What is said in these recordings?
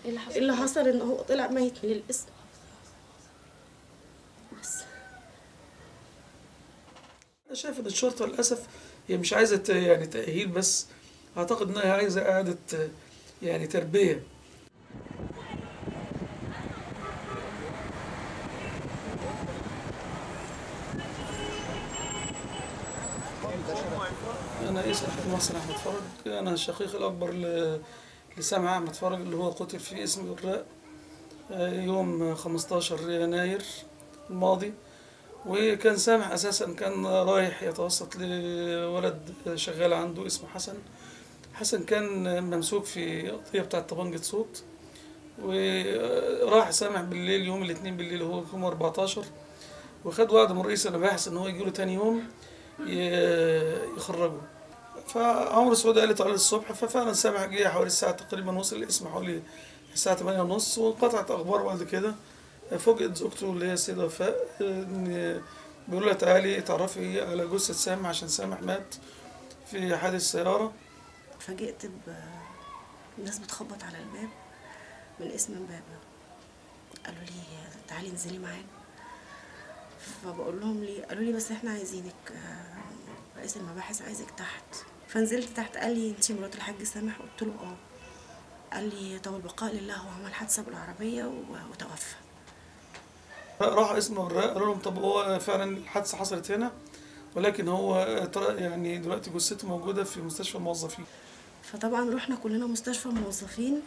ايه اللي حصل؟ اللي حصل ان هو طلع ميت من الاسم بس انا شايف ان الشرطه للاسف هي مش عايزه ت- يعني تاهيل بس اعتقد انها عايزه اعاده يعني تربيه انا اسمي احمد محسن احمد فرج انا الشقيق الاكبر ل- لسامع احمد فرج اللي هو قتل في اسم الراء آه، يوم 15 يناير الماضي وكان سامح اساسا كان رايح يتوسط لولد شغال عنده اسمه حسن حسن كان ممسوك في قضيه بتاعه طبنجة صوت وراح سامح بالليل يوم الاثنين بالليل هو يوم 14 وخد وعد من رئيس المباحث ان هو يجي له تاني يوم ي- يخرجه فعمرو سعود قالت عليه الصبح ففعلا سامح جه حوالي الساعه تقريبا وصل الاسم حوالي الساعه 8 ونص وانقطعت اخبار بعد كده فوجئت زوجته اللي هي السيدة وفاء إن بيقول لها تعالي اتعرفي على جثة سامح عشان سامح مات في حادث سيارة فاجئت بناس بتخبط على الباب من اسم امبابة قالوا لي تعالي انزلي معانا فبقول لهم ليه قالوا لي بس احنا عايزينك آه، رئيس المباحث عايزك تحت فنزلت تحت قال لي انتي مرات الحاج سامح قلت له اه قال لي طب البقاء لله هو عمل حادثة بالعربية و- وتوفى راح اسم الوراق قالوا لهم طب هو فعلا الحادثة حصلت هنا ولكن هو ترى يعني دلوقتي جثته موجودة في مستشفى الموظفين فطبعا رحنا كلنا مستشفى موظفين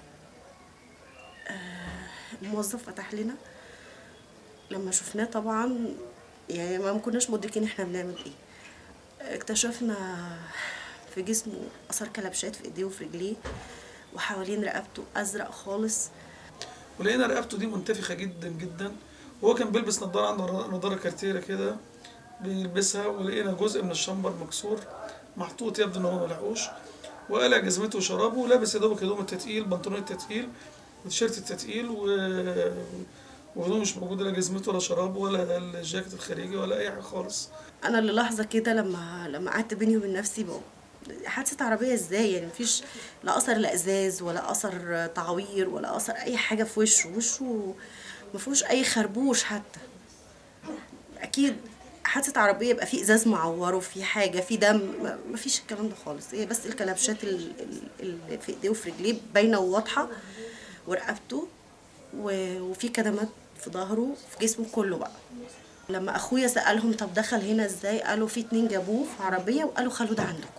آه، الموظف فتح لنا لما شفناه طبعا يعني ما كناش مدركين احنا بنعمل ايه اكتشفنا في جسمه اثار كلبشات في ايديه وفي رجليه وحوالين رقبته ازرق خالص ولقينا رقبته دي منتفخة جدا جدا وهو كان بيلبس نظارة عنده نظارة كارتيرة كده بيلبسها ولقينا جزء من الشمبر مكسور محطوط يبدو ان هو ملحقوش وقلع جزمته وشرابه ولابس يا دوبك هدوم التتقيل بنطلون التتقيل وتيشيرت التتقيل و وهدوم مش موجودة لا جزمته ولا شرابه ولا الجاكيت الخارجي ولا أي حاجة خالص انا اللي لحظه كده لما لما قعدت بيني وبين نفسي بقى حادثه عربيه ازاي يعني مفيش لا اثر لا ازاز ولا اثر تعوير ولا اثر اي حاجه في وشه وشه ما فيهوش اي خربوش حتى اكيد حادثه عربيه يبقى في ازاز معور وفي حاجه في دم ما- ما فيش الكلام ده خالص هي بس الكلبشات ال- ال- اللي في ايديه وفي رجليه باينه وواضحه ورقبته و- وفي كدمات في ظهره في جسمه كله بقى لما اخويا سالهم طب دخل هنا ازاي قالوا في اتنين جابوه في عربيه وقالوا خلوه ده عندكم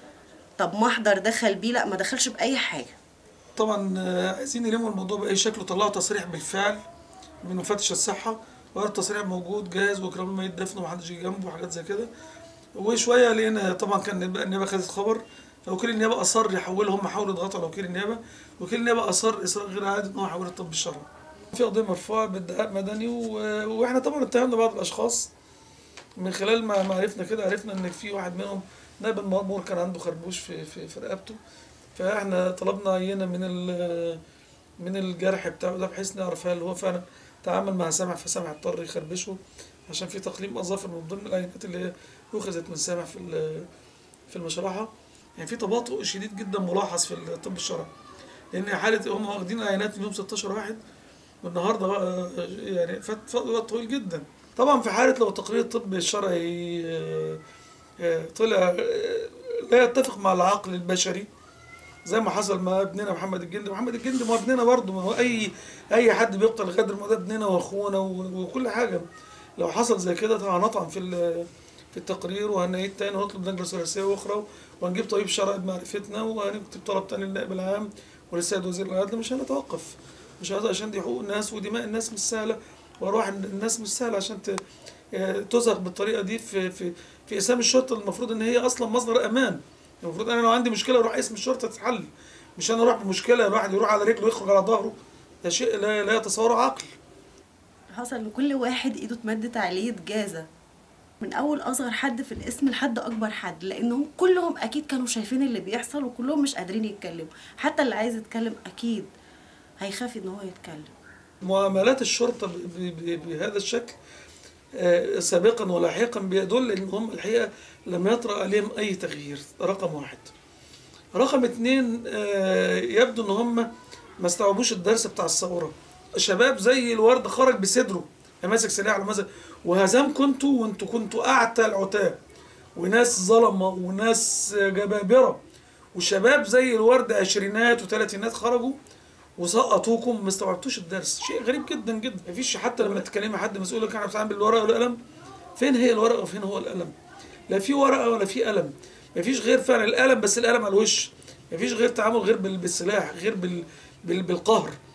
طب محضر دخل بيه لا ما دخلش باي حاجه طبعا آه، عايزين يلموا الموضوع بأي شكل وطلعوا تصريح بالفعل من مفتش الصحة وقال التصريح موجود جاهز وإكرام الميت دفن ومحدش يجي جنبه وحاجات زي كده وشوية لقينا طبعا كان النيابة النيابة خدت خبر وكيل النيابة أصر يحولهم هم حاولوا يضغطوا على وكيل النيابة وكيل النيابة أصر إصرار غير عادي إن هو يحول الطب الشرعي في قضية مرفوعة بادعاء مدني و- وإحنا طبعا اتهمنا بعض الأشخاص من خلال ما ما عرفنا كده عرفنا إن في واحد منهم نائب المأمور كان عنده خربوش في في, في رقبته فاحنا طلبنا عينه من ال- من الجرح بتاعه ده بحيث نعرف هل هو فعلا تعامل مع سامح فسامح اضطر يخربشه عشان في تقليم اظافر من ضمن العينات اللي هي اخذت من سامح في ال- في المشرحه يعني في تباطؤ شديد جدا ملاحظ في الطب الشرعي لان حاله هم واخدين العينات من يوم 16 واحد والنهارده بقى يعني فات فات وقت طويل جدا طبعا في حاله لو تقرير الطب الشرعي آه، آه، طلع آه، لا يتفق مع العقل البشري زي ما حصل مع ابننا محمد الجندي محمد الجندي ما هو ابننا برضه ما هو اي اي حد بيقتل غدر ما ده ابننا واخونا و- وكل حاجه لو حصل زي كده طبعا هنطعن في ال- في التقرير وهنعيد تاني وهنطلب لجنه ثلاثيه اخرى وهنجيب طبيب شرعي بمعرفتنا وهنكتب طلب تاني للنائب العام وللسيد وزير العدل مش هنتوقف مش هذا عشان دي حقوق الناس ودماء الناس مش سهله وارواح الناس مش سهله عشان ت- آه، تزهق بالطريقه دي في في في اسام الشرطه المفروض ان هي اصلا مصدر امان المفروض انا لو عندي مشكله اروح اسم الشرطه تتحل مش انا اروح بمشكله الواحد يروح على رجله ويخرج على ظهره ده شيء لا لا يتصوره عقل حصل ان كل واحد ايده اتمدت عليه جازة من اول اصغر حد في الاسم لحد اكبر حد لانهم كلهم اكيد كانوا شايفين اللي بيحصل وكلهم مش قادرين يتكلموا حتى اللي عايز يتكلم اكيد هيخاف ان هو يتكلم معاملات الشرطه ب- ب- ب- بهذا الشكل آه، سابقا ولاحقا بيدل ان هم الحقيقه لم يطرا عليهم اي تغيير رقم واحد رقم اتنين آه، يبدو ان هم ما استوعبوش الدرس بتاع الثوره شباب زي الورد خرج بصدره ماسك سلاح على ماسك وهزمكم انتوا وانتوا كنتوا اعتى العتاه وناس ظلمه وناس جبابره وشباب زي الورد عشرينات وثلاثينات خرجوا وسقطوكم ما استوعبتوش الدرس شيء غريب جدا جدا مفيش حتى لما تتكلمي حد مسؤول كان بتتعامل بالورقه والقلم فين هي الورقه وفين هو القلم لا في ورقه ولا في قلم مفيش غير فعلا القلم بس القلم على الوش مفيش غير تعامل غير بال- بالسلاح غير بال بال- بالقهر